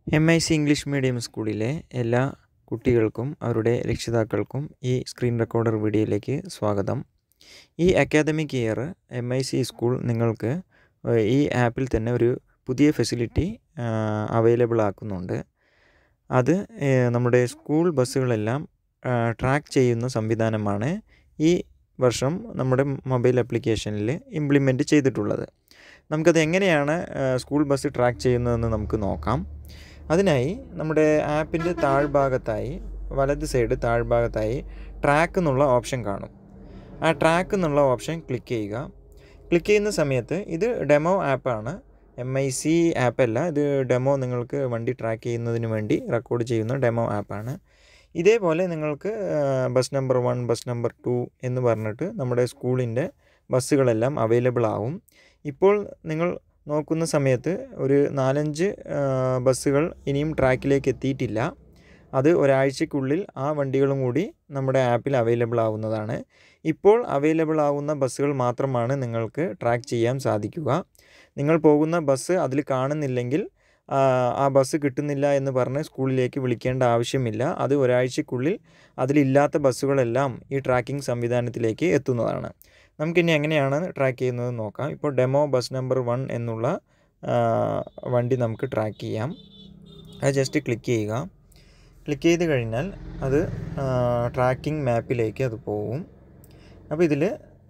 M I C English medium സ്കൂളിലെ എല്ലാ കുട്ടികൾക്കും അവരുടെ രക്ഷിതാക്കൾക്കും ഈ സ്ക്രീൻ റെക്കോർഡർ വീഡിയോയിലേക്ക് സ്വാഗതം ഈ academic year M I C school നിങ്ങൾക്ക് ഈ ആപ്പിൽ തന്നെ ഒരു പുതിയ ഫെസിലിറ്റി അവൈലബിൾ ആക്കുന്നുണ്ട് അത് നമ്മുടെ സ്കൂൾ ബസ്സുകളെല്ലാം ട്രാക്ക് ചെയ്യുന്ന സംവിധാനമാണ് ഈ വർഷം നമ്മുടെ മൊബൈൽ ആപ്ലിക്കേഷനിൽ ഇംപ്ലിമെൻറ്റ് ചെയ്തിട്ടുള്ളത് നമുക്കത് എങ്ങനെയാണ് സ്കൂൾ ബസ് ട്രാക്ക് ചെയ്യുന്നതെന്ന് നമുക്ക് നോക്കാം അതിനായി നമ്മുടെ ആപ്പിൻ്റെ താഴ്ഭാഗത്തായി വലത് സൈഡ് താഴ്ഭാഗത്തായി ട്രാക്ക് എന്നുള്ള ഓപ്ഷൻ കാണും ആ ട്രാക്ക് എന്നുള്ള ഓപ്ഷൻ ക്ലിക്ക് ചെയ്യുക ക്ലിക്ക് ചെയ്യുന്ന സമയത്ത് ഇത് ഡെമോ ആപ്പാണ് എം ഐ സി ആപ്പല്ല ഇത് ഡെമോ നിങ്ങൾക്ക് വണ്ടി ട്രാക്ക് ചെയ്യുന്നതിന് വേണ്ടി റെക്കോർഡ് ചെയ്യുന്ന ഡെമോ ആപ്പാണ് ഇതേപോലെ നിങ്ങൾക്ക് bus number one bus number two എന്ന് പറഞ്ഞിട്ട് നമ്മുടെ സ്കൂളിൻ്റെ ബസ്സുകളെല്ലാം അവൈലബിൾ ആവും ഇപ്പോൾ നിങ്ങൾ നോക്കുന്ന സമയത്ത് ഒരു നാലഞ്ച് ബസ്സുകൾ ഇനിയും ട്രാക്കിലേക്ക് എത്തിയിട്ടില്ല അത് ഒരാഴ്ചയ്ക്കുള്ളിൽ ആ വണ്ടികളും കൂടി നമ്മുടെ ആപ്പിൽ അവൈലബിൾ ആവുന്നതാണ് ഇപ്പോൾ അവൈലബിൾ ആവുന്ന ബസ്സുകൾ മാത്രമാണ് നിങ്ങൾക്ക് ട്രാക്ക് ചെയ്യാൻ സാധിക്കുക നിങ്ങൾ പോകുന്ന ബസ് അതിൽ കാണുന്നില്ലെങ്കിൽ ആ ബസ് കിട്ടുന്നില്ല എന്ന് പറഞ്ഞ് സ്കൂളിലേക്ക് വിളിക്കേണ്ട ആവശ്യമില്ല അത് ഒരാഴ്ചയ്ക്കുള്ളിൽ അതിലില്ലാത്ത ബസ്സുകളെല്ലാം ഈ ട്രാക്കിംഗ് സംവിധാനത്തിലേക്ക് എത്തുന്നതാണ് നമുക്കിനി എങ്ങനെയാണ് ട്രാക്ക് ചെയ്യുന്നത് നോക്കാം ഇപ്പോൾ ഡെമോ ബസ് നമ്പർ വൺ എന്നുള്ള വണ്ടി നമുക്ക് ട്രാക്ക് ചെയ്യാം അത് ജസ്റ്റ് ക്ലിക്ക് ചെയ്യുക ക്ലിക്ക് ചെയ്ത് കഴിഞ്ഞാൽ അത് ട്രാക്കിംഗ് മാപ്പിലേക്ക് അത് പോവും അപ്പോൾ ഇതിൽ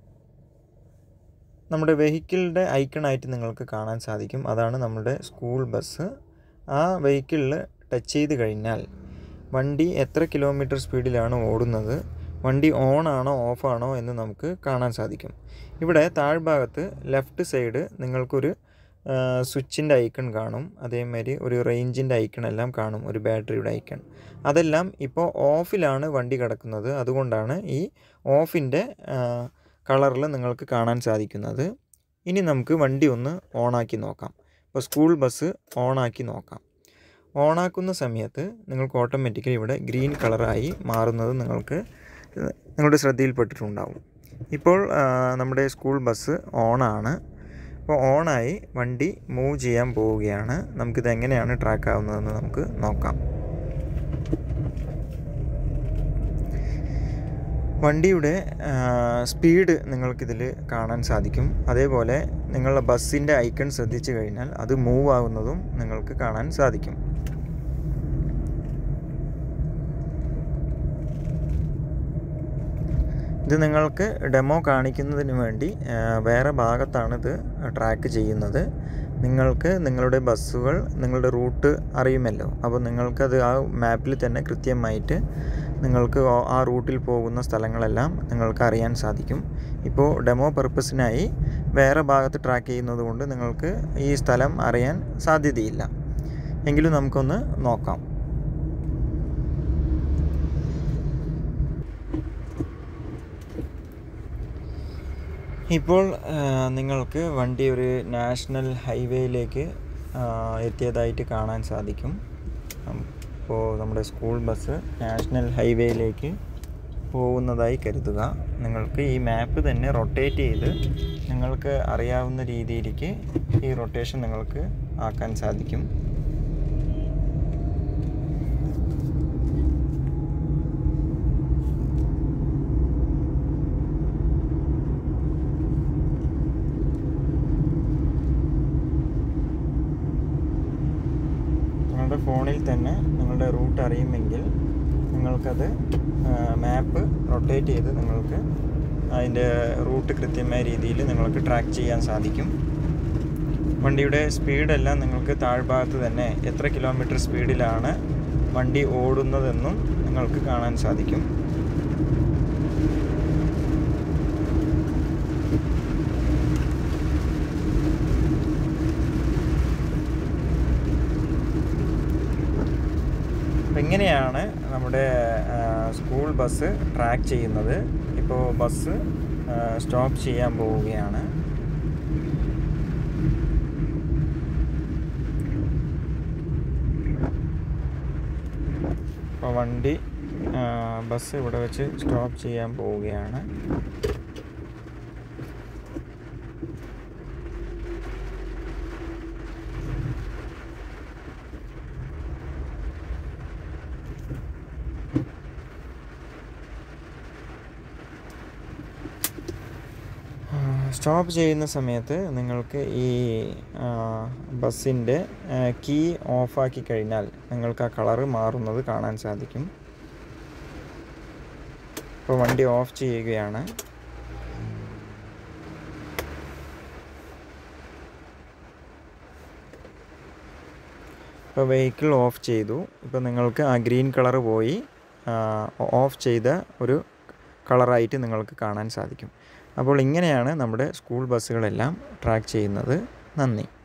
നമ്മുടെ വെഹിക്കിളിൻ്റെ ഐക്കണായിട്ട് നിങ്ങൾക്ക് കാണാൻ സാധിക്കും അതാണ് നമ്മുടെ സ്കൂൾ ബസ് ആ വെഹിക്കിളിൽ ടച്ച് ചെയ്ത് കഴിഞ്ഞാൽ വണ്ടി എത്ര കിലോമീറ്റർ സ്പീഡിലാണ് ഓടുന്നത് വണ്ടി ഓൺ ആണോ ഓഫ് ആണോ എന്ന് നമുക്ക് കാണാൻ സാധിക്കും ഇവിടെ താഴ്ഭാഗത്ത് ലെഫ്റ്റ് സൈഡ് നിങ്ങൾക്കൊരു സ്വിച്ചിൻ്റെ ഐക്കൺ കാണും അതേമാതിരി ഒരു റേഞ്ചിൻ്റെ ഐക്കൺ എല്ലാം കാണും ഒരു ബാറ്ററിയുടെ ഐക്കൺ അതെല്ലാം ഇപ്പോൾ ഓഫിലാണ് വണ്ടി കിടക്കുന്നത് അതുകൊണ്ടാണ് ഈ ഓഫിൻ്റെ കളറിൽ നിങ്ങൾക്ക് കാണാൻ സാധിക്കുന്നത് ഇനി നമുക്ക് വണ്ടി ഒന്ന് ഓണാക്കി നോക്കാം ഇപ്പോൾ സ്കൂൾ ബസ് ഓണാക്കി നോക്കാം ഓണാക്കുന്ന സമയത്ത് നിങ്ങൾക്ക് ഓട്ടോമാറ്റിക്കലി ഇവിടെ ഗ്രീൻ കളറായി മാറുന്നത് നിങ്ങൾക്ക് നിങ്ങളുടെ ശ്രദ്ധയിൽപ്പെട്ടിട്ടുണ്ടാവും ഇപ്പോൾ നമ്മുടെ സ്കൂൾ ബസ് ഓണാണ് ഇപ്പോൾ ഓണായി വണ്ടി മൂവ് ചെയ്യാൻ പോവുകയാണ് നമുക്കിത് എങ്ങനെയാണ് ട്രാക്ക് ആവുന്നതെന്ന് നമുക്ക് നോക്കാം വണ്ടിയുടെ സ്പീഡ് നിങ്ങൾക്കിതിൽ കാണാൻ സാധിക്കും അതേപോലെ നിങ്ങളുടെ ബസ്സിൻ്റെ ഐക്കൺ ശ്രദ്ധിച്ചു കഴിഞ്ഞാൽ അത് മൂവ് ആകുന്നതും നിങ്ങൾക്ക് കാണാൻ സാധിക്കും ഇത് നിങ്ങൾക്ക് ഡെമോ കാണിക്കുന്നതിന് വേണ്ടി വേറെ ഭാഗത്താണ് ഇത് ട്രാക്ക് ചെയ്യുന്നത് നിങ്ങൾക്ക് നിങ്ങളുടെ ബസ്സുകൾ നിങ്ങളുടെ റൂട്ട് അറിയുമല്ലോ അപ്പോൾ നിങ്ങൾക്കത് ആ മാപ്പിൽ തന്നെ കൃത്യമായിട്ട് നിങ്ങൾക്ക് ആ റൂട്ടിൽ പോകുന്ന സ്ഥലങ്ങളെല്ലാം നിങ്ങൾക്ക് അറിയാൻ സാധിക്കും ഇപ്പോൾ ഡെമോ പർപ്പസിനായി വേറെ ഭാഗത്ത് ട്രാക്ക് ചെയ്യുന്നത് കൊണ്ട് നിങ്ങൾക്ക് ഈ സ്ഥലം അറിയാൻ സാധ്യതയില്ല എങ്കിലും നമുക്കൊന്ന് നോക്കാം ഇപ്പോൾ നിങ്ങൾക്ക് വണ്ടി ഒരു നാഷണൽ ഹൈവേയിലേക്ക് എത്തിയതായിട്ട് കാണാൻ സാധിക്കും ഇപ്പോൾ നമ്മുടെ സ്കൂൾ ബസ് നാഷണൽ ഹൈവേയിലേക്ക് പോകുന്നതായി കരുതുക നിങ്ങൾക്ക് ഈ മാപ്പ് തന്നെ റൊട്ടേറ്റ് ചെയ്ത് നിങ്ങൾക്ക് അറിയാവുന്ന രീതിയിലേക്ക് ഈ റൊട്ടേഷൻ നിങ്ങൾക്ക് ആക്കാൻ സാധിക്കും നിങ്ങളുടെ ഫോണിൽ തന്നെ നിങ്ങളുടെ റൂട്ട് അറിയുമെങ്കിൽ നിങ്ങൾക്കത് മാപ്പ് റൊട്ടേറ്റ് ചെയ്ത് നിങ്ങൾക്ക് അതിൻ്റെ റൂട്ട് കൃത്യമായ രീതിയിൽ നിങ്ങൾക്ക് ട്രാക്ക് ചെയ്യാൻ സാധിക്കും വണ്ടിയുടെ സ്പീഡെല്ലാം നിങ്ങൾക്ക് താഴ്ഭാഗത്ത് തന്നെ എത്ര കിലോമീറ്റർ സ്പീഡിലാണ് വണ്ടി ഓടുന്നതെന്നും നിങ്ങൾക്ക് കാണാൻ സാധിക്കും എങ്ങനെയാണ് നമ്മുടെ സ്കൂൾ ബസ് ട്രാക്ക് ചെയ്യുന്നത് ഇപ്പോൾ ബസ് സ്റ്റോപ്പ് ചെയ്യാൻ പോവുകയാണ് ഇപ്പോൾ വണ്ടി ബസ് ഇവിടെ വെച്ച് സ്റ്റോപ്പ് ചെയ്യാൻ പോവുകയാണ് സ്റ്റോപ്പ് ചെയ്യുന്ന സമയത്ത് നിങ്ങൾക്ക് ഈ ബസ്സിൻ്റെ കീ ഓഫാക്കി കഴിഞ്ഞാൽ നിങ്ങൾക്ക് ആ കളറ് മാറുന്നത് കാണാൻ സാധിക്കും ഇപ്പോൾ വണ്ടി ഓഫ് ചെയ്യുകയാണ് ഇപ്പോൾ വെഹിക്കിൾ ഓഫ് ചെയ്തു ഇപ്പോൾ നിങ്ങൾക്ക് ആ ഗ്രീൻ കളർ പോയി ഓഫ് ചെയ്ത ഒരു കളറായിട്ട് നിങ്ങൾക്ക് കാണാൻ സാധിക്കും അപ്പോൾ ഇങ്ങനെയാണ് നമ്മുടെ സ്കൂൾ ബസ്സുകളെല്ലാം ട്രാക്ക് ചെയ്യുന്നത് നന്ദി